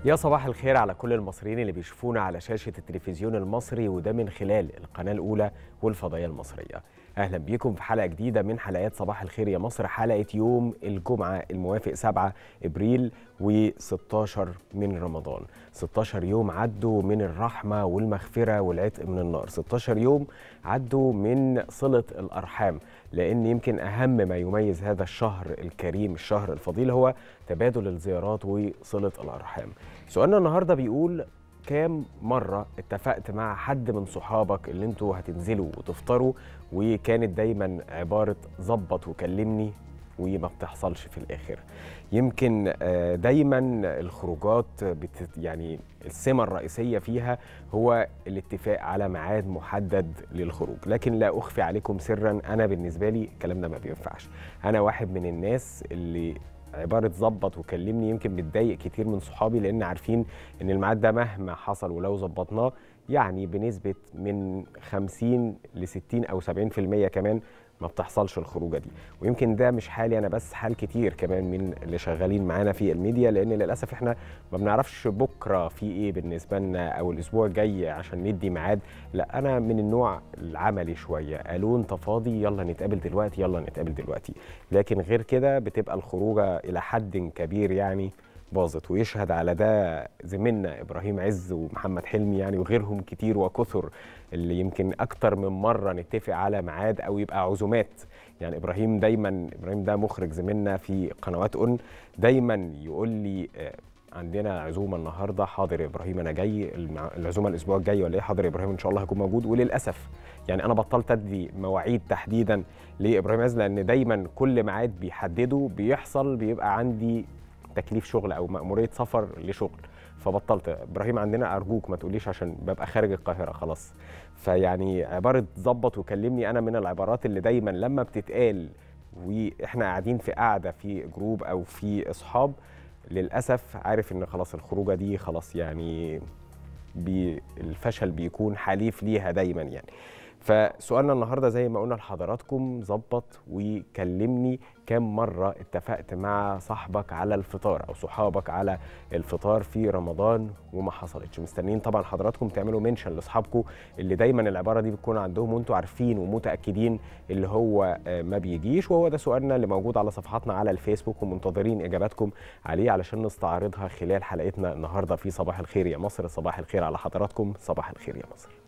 يا صباح الخير على كل المصريين اللي بيشوفونا على شاشة التلفزيون المصري وده من خلال القناة الأولى والفضائية المصرية أهلا بيكم في حلقة جديدة من حلقات صباح الخير يا مصر حلقة يوم الجمعة الموافق 7 إبريل و16 من رمضان 16 يوم عدوا من الرحمة والمغفرة والعتق من النار 16 يوم عدوا من صلة الأرحام لأن يمكن أهم ما يميز هذا الشهر الكريم الشهر الفضيل هو تبادل الزيارات وصلة الأرحام سؤالنا النهاردة بيقول كام مرة اتفقت مع حد من صحابك اللي انتوا هتنزلوا وتفطروا وكانت دايما عبارة ظبط وكلمني وما بتحصلش في الآخر يمكن آه، دايما الخروجات بت يعني السمة الرئيسية فيها هو الاتفاق على ميعاد محدد للخروج لكن لا أخفي عليكم سرا أنا بالنسبة لي الكلام ده ما بينفعش أنا واحد من الناس اللي عباره ظبط وكلمني يمكن بتضايق كتير من صحابي لان عارفين ان الميعاد ده مهما حصل ولو ظبطناه يعني بنسبه من 50 ل 60 او 70% كمان ما بتحصلش الخروجه دي ويمكن ده مش حالي انا بس حال كتير كمان من اللي شغالين معانا في الميديا لان للاسف احنا ما بنعرفش بكره في ايه بالنسبه لنا او الاسبوع الجاي عشان ندي ميعاد لا انا من النوع العملي شويه قالوا انت فاضي يلا نتقابل دلوقتي يلا نتقابل دلوقتي لكن غير كده بتبقى الخروجه الى حد كبير يعني باظت ويشهد على ده زميلنا ابراهيم عز ومحمد حلمي يعني وغيرهم كتير وكثر اللي يمكن اكتر من مره نتفق على ميعاد او يبقى عزومات يعني ابراهيم دايما ابراهيم ده مخرج زميلنا في قنوات اون دايما يقول لي آه، عندنا عزومه النهارده حاضر يا ابراهيم انا جاي المع- العزومه الاسبوع الجاي ولا ايه حاضر يا ابراهيم ان شاء الله هكون موجود وللاسف يعني انا بطلت ادي مواعيد تحديدا لابراهيم عز لان دايما كل ميعاد بيحدده بيحصل بيبقى عندي تكليف شغل او مأمورية سفر لشغل فبطلت ابراهيم عندنا ارجوك ما تقوليش عشان ببقى خارج القاهره خلاص فيعني عباره ظبط وكلمني انا من العبارات اللي دايما لما بتتقال واحنا قاعدين في قاعده في جروب او في اصحاب للاسف عارف ان خلاص الخروجه دي خلاص يعني بي الفشل بيكون حليف ليها دايما يعني فسؤالنا النهارده زي ما قلنا لحضراتكم ظبط وكلمني كم مرة اتفقت مع صاحبك على الفطار أو صحابك على الفطار في رمضان وما حصلتش مستنيين طبعا حضراتكم تعملوا منشن لأصحابكم اللي دايما العبارة دي بتكون عندهم وانتوا عارفين ومتأكدين اللي هو آه، ما بيجيش وهو ده سؤالنا اللي موجود على صفحاتنا على الفيسبوك ومنتظرين إجاباتكم عليه علشان نستعرضها خلال حلقتنا النهاردة في صباح الخير يا مصر صباح الخير على حضراتكم صباح الخير يا مصر